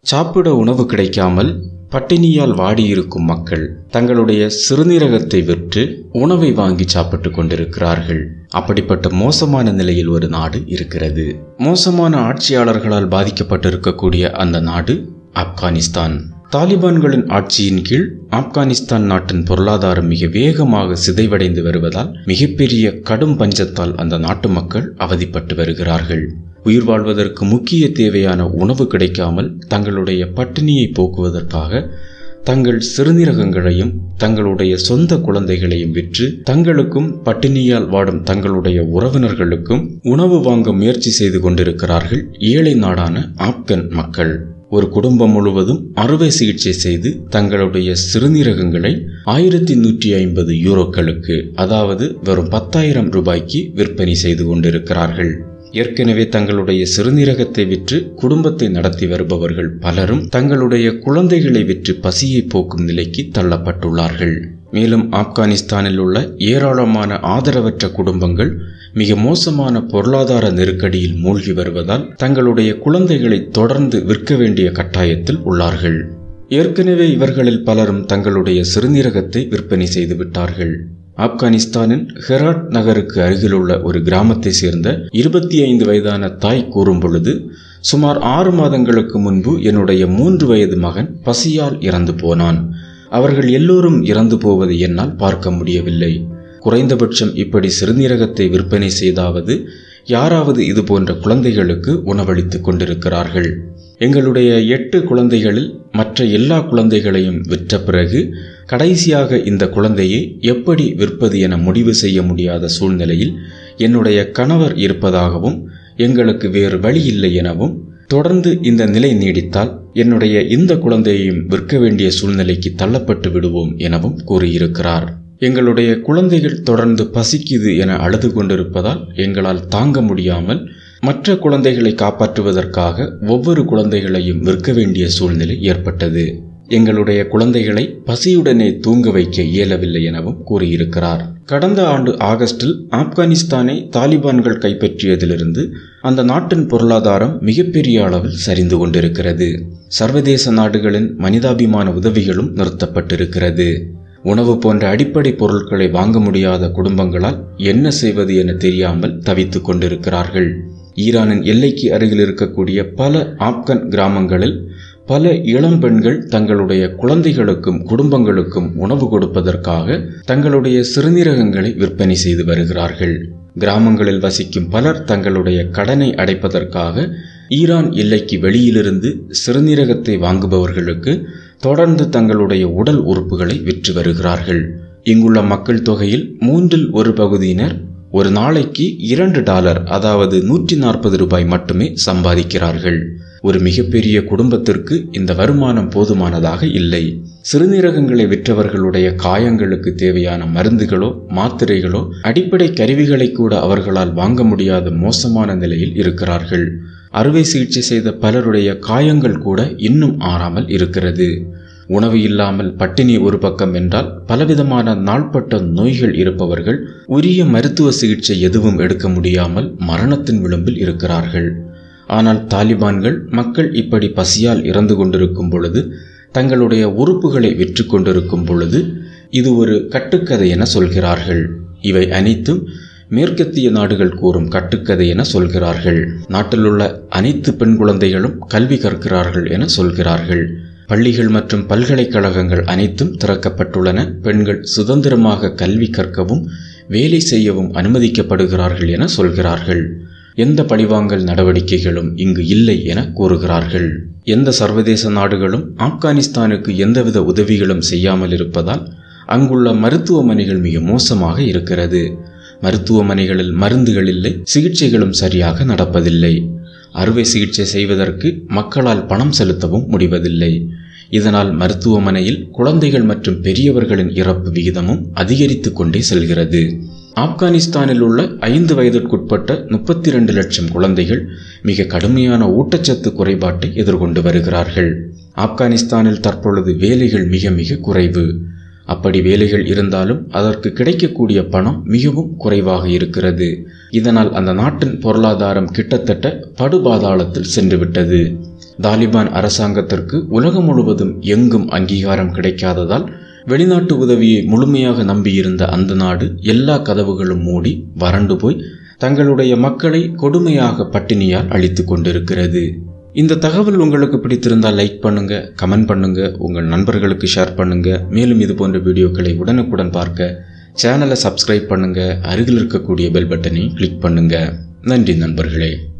சாப்பிட உணவு கிடைக்காமல் பட்டினியால் வாடியிருக்கும் மக்கள் தங்களுடைய சிறுநீரகத்தை விற்று உணவை வாங்கி சாப்பிட்டு கொண்டிருக்கிறார்கள் அப்படிப்பட்ட மோசமான நிலையில் ஒரு நாடு இருக்கிறது மோசமான ஆட்சியாளர்களால் பாதிக்கப்பட்டிருக்கக்கூடிய அந்த நாடு ஆப்கானிஸ்தான் தாலிபான்களின் ஆட்சியின் கீழ் ஆப்கானிஸ்தான் நாட்டின் பொருளாதாரம் மிக வேகமாக சிதைவடைந்து வருவதால் மிகப்பெரிய கடும் பஞ்சத்தால் அந்த நாட்டு மக்கள் அவதிப்பட்டு வருகிறார்கள் உயிர் வாழ்வதற்கு முக்கிய தேவையான உணவு கிடைக்காமல் தங்களுடைய பட்டினியை போக்குவதற்காக தங்கள் சிறுநீரகங்களையும் தங்களுடைய சொந்த குழந்தைகளையும் விற்று தங்களுக்கும் பட்டினியால் வாடும் தங்களுடைய உறவினர்களுக்கும் உணவு வாங்க முயற்சி செய்து கொண்டிருக்கிறார்கள் ஏழை நாடான ஆப்கன் மக்கள் ஒரு குடும்பம் முழுவதும் அறுவை சிகிச்சை செய்து தங்களுடைய சிறுநீரகங்களை ஆயிரத்தி நூற்றி ஐம்பது யூரோக்களுக்கு அதாவது வெறும் பத்தாயிரம் ரூபாய்க்கு விற்பனை செய்து கொண்டிருக்கிறார்கள் ஏற்கனவே தங்களுடைய சிறுநீரகத்தை விற்று குடும்பத்தை நடத்தி வருபவர்கள் பலரும் தங்களுடைய குழந்தைகளை விற்று பசியை போக்கும் நிலைக்கு தள்ளப்பட்டுள்ளார்கள் மேலும் ஆப்கானிஸ்தானில் உள்ள ஏராளமான ஆதரவற்ற குடும்பங்கள் மிக மோசமான பொருளாதார நெருக்கடியில் மூழ்கி வருவதால் தங்களுடைய குழந்தைகளை தொடர்ந்து விற்க வேண்டிய கட்டாயத்தில் உள்ளார்கள் ஏற்கனவே இவர்களில் பலரும் தங்களுடைய சிறுநீரகத்தை விற்பனை செய்து விட்டார்கள் ஆப்கானிஸ்தானின் ஹெராட் நகருக்கு அருகிலுள்ள ஒரு கிராமத்தை சேர்ந்த இருபத்தி ஐந்து வயதான தாய் கூறும் பொழுது சுமார் ஆறு மாதங்களுக்கு முன்பு என்னுடைய மூன்று வயது மகன் பசியால் இறந்து போனான் அவர்கள் எல்லோரும் இறந்து போவதை என்னால் பார்க்க முடியவில்லை குறைந்தபட்சம் இப்படி சிறுநீரகத்தை விற்பனை செய்தாவது யாராவது இது போன்ற குழந்தைகளுக்கு உணவளித்துக் கொண்டிருக்கிறார்கள் எங்களுடைய எட்டு குழந்தைகளில் மற்ற எல்லா குழந்தைகளையும் விற்ற பிறகு கடைசியாக இந்த குழந்தையை எப்படி விற்பது என முடிவு செய்ய முடியாத சூழ்நிலையில் என்னுடைய கணவர் இருப்பதாகவும் எங்களுக்கு வேறு வழி இல்லை எனவும் தொடர்ந்து இந்த நிலை நீடித்தால் என்னுடைய இந்த குழந்தையையும் விற்க வேண்டிய சூழ்நிலைக்கு தள்ளப்பட்டு விடுவோம் எனவும் கூறியிருக்கிறார் எங்களுடைய குழந்தைகள் தொடர்ந்து பசிக்குது என அழுது கொண்டிருப்பதால் எங்களால் தாங்க முடியாமல் மற்ற குழந்தைகளை காப்பாற்றுவதற்காக ஒவ்வொரு குழந்தைகளையும் விற்க வேண்டிய சூழ்நிலை ஏற்பட்டது எங்களுடைய குழந்தைகளை பசியுடனே தூங்க வைக்க இயலவில்லை எனவும் கூறியிருக்கிறார் கடந்த ஆண்டு ஆகஸ்டில் ஆப்கானிஸ்தானை தாலிபான்கள் கைப்பற்றியதிலிருந்து அந்த நாட்டின் பொருளாதாரம் மிகப்பெரிய அளவில் சரிந்து கொண்டிருக்கிறது சர்வதேச நாடுகளின் மனிதாபிமான உதவிகளும் நிறுத்தப்பட்டிருக்கிறது உணவு போன்ற அடிப்படை பொருட்களை வாங்க முடியாத குடும்பங்களால் என்ன செய்வது என தெரியாமல் தவித்துக் கொண்டிருக்கிறார்கள் ஈரானின் எல்லைக்கு அருகில் இருக்கக்கூடிய பல ஆப்கன் கிராமங்களில் பல இளம் பெண்கள் தங்களுடைய குழந்தைகளுக்கும் குடும்பங்களுக்கும் உணவு கொடுப்பதற்காக தங்களுடைய சிறுநீரகங்களை விற்பனை செய்து வருகிறார்கள் கிராமங்களில் வசிக்கும் பலர் தங்களுடைய கடனை அடைப்பதற்காக ஈரான் எல்லைக்கு வெளியிலிருந்து சிறுநீரகத்தை வாங்குபவர்களுக்கு தொடர்ந்து தங்களுடைய உடல் உறுப்புகளை விற்று வருகிறார்கள் இங்குள்ள மக்கள் தொகையில் மூன்றில் ஒரு பகுதியினர் ஒரு நாளைக்கு இரண்டு டாலர் அதாவது நூற்றி நாற்பது ரூபாய் மட்டுமே சம்பாதிக்கிறார்கள் ஒரு மிகப்பெரிய குடும்பத்திற்கு இந்த வருமானம் போதுமானதாக இல்லை சிறுநீரகங்களை விற்றவர்களுடைய காயங்களுக்கு தேவையான மருந்துகளோ மாத்திரைகளோ அடிப்படை கருவிகளை கூட அவர்களால் வாங்க முடியாத மோசமான நிலையில் இருக்கிறார்கள் அறுவை சிகிச்சை செய்த பலருடைய காயங்கள் கூட இன்னும் ஆறாமல் இருக்கிறது உணவு இல்லாமல் பட்டினி ஒரு பக்கம் என்றால் பலவிதமான நாள்பட்ட நோய்கள் இருப்பவர்கள் உரிய மருத்துவ சிகிச்சை எதுவும் எடுக்க முடியாமல் மரணத்தின் விளிம்பில் இருக்கிறார்கள் ஆனால் தாலிபான்கள் மக்கள் இப்படி பசியால் இறந்து கொண்டிருக்கும் பொழுது தங்களுடைய உறுப்புகளை விற்று கொண்டிருக்கும் பொழுது இது ஒரு கட்டுக்கதை என சொல்கிறார்கள் இவை அனைத்தும் மேற்கத்திய நாடுகள் கூறும் கட்டுக்கதை என சொல்கிறார்கள் நாட்டிலுள்ள அனைத்து பெண் குழந்தைகளும் கல்வி கற்கிறார்கள் என சொல்கிறார்கள் பள்ளிகள் மற்றும் பல்கலைக்கழகங்கள் அனைத்தும் திறக்கப்பட்டுள்ளன பெண்கள் சுதந்திரமாக கல்வி கற்கவும் வேலை செய்யவும் அனுமதிக்கப்படுகிறார்கள் என சொல்கிறார்கள் எந்த பழிவாங்கல் நடவடிக்கைகளும் இங்கு இல்லை என கூறுகிறார்கள் எந்த சர்வதேச நாடுகளும் ஆப்கானிஸ்தானுக்கு எந்தவித உதவிகளும் செய்யாமல் இருப்பதால் அங்குள்ள மருத்துவமனைகள் மிக மோசமாக இருக்கிறது மருத்துவமனைகளில் மருந்துகள் இல்லை சிகிச்சைகளும் சரியாக நடப்பதில்லை அறுவை சிகிச்சை செய்வதற்கு மக்களால் பணம் செலுத்தவும் முடிவதில்லை இதனால் மருத்துவமனையில் குழந்தைகள் மற்றும் பெரியவர்களின் இறப்பு விகிதமும் அதிகரித்து கொண்டே செல்கிறது ஆப்கானிஸ்தானில் உள்ள ஐந்து வயதிற்குட்பட்ட முப்பத்தி இரண்டு லட்சம் குழந்தைகள் மிக கடுமையான ஊட்டச்சத்து குறைபாட்டை எதிர்கொண்டு வருகிறார்கள் ஆப்கானிஸ்தானில் தற்பொழுது வேலைகள் மிக மிக குறைவு அப்படி வேலைகள் இருந்தாலும் அதற்கு கிடைக்கக்கூடிய பணம் மிகவும் குறைவாக இருக்கிறது இதனால் அந்த நாட்டின் பொருளாதாரம் கிட்டத்தட்ட படுபாதாளத்தில் சென்றுவிட்டது தாலிபான் அரசாங்கத்திற்கு உலகம் முழுவதும் எங்கும் அங்கீகாரம் கிடைக்காததால் வெளிநாட்டு உதவியை முழுமையாக நம்பியிருந்த அந்த நாடு எல்லா கதவுகளும் மூடி வறண்டு போய் தங்களுடைய மக்களை கொடுமையாக பட்டினியால் அழித்து கொண்டிருக்கிறது இந்த தகவல் உங்களுக்கு பிடித்திருந்தால் லைக் பண்ணுங்க கமெண்ட் பண்ணுங்க உங்கள் நண்பர்களுக்கு ஷேர் பண்ணுங்க மேலும் இது போன்ற வீடியோக்களை உடனுக்குடன் பார்க்க சேனலை சப்ஸ்கிரைப் பண்ணுங்க அருகில் இருக்கக்கூடிய பெல் பட்டனை கிளிக் பண்ணுங்க நன்றி நண்பர்களே